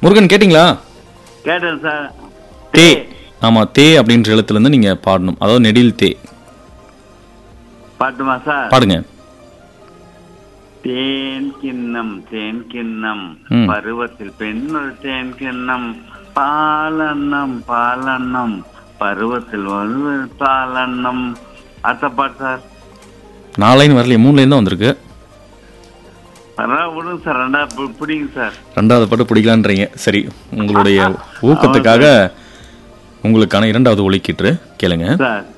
முருகன் கேட்டிங்களா கேட்டேன் சார் தே ஆமா தே அப்படின்ற எழுத்துல இருந்து நீங்க பாடணும் அதாவது நெடில் தே பாட்டுமா சார் பாடுங்க தேன் கிண்ணம் தேன் கிண்ணம் ம். பருவத்தில் பெண்ணொரு தேன் கிண்ணம் பாலன்னம் பாலன்னம் பருவத்தில் ஒரு பாலன்னம் அடுத்த பாட்டு சார் நாலு லைன் வரலையே மூணு லைன் தான் வந்திருக்கு பரவாயில்ல விடுங்க சார் ரெண்டா பு- பிடிங்க சார் ரெண்டாவது பாட்டு பிடிக்கலான்றீங்க சரி உங்களுடைய ஊக்கத்துக்காக உங்களுக்கான இரண்டாவது ஒலிக்கிட்டு கேளுங்க சார்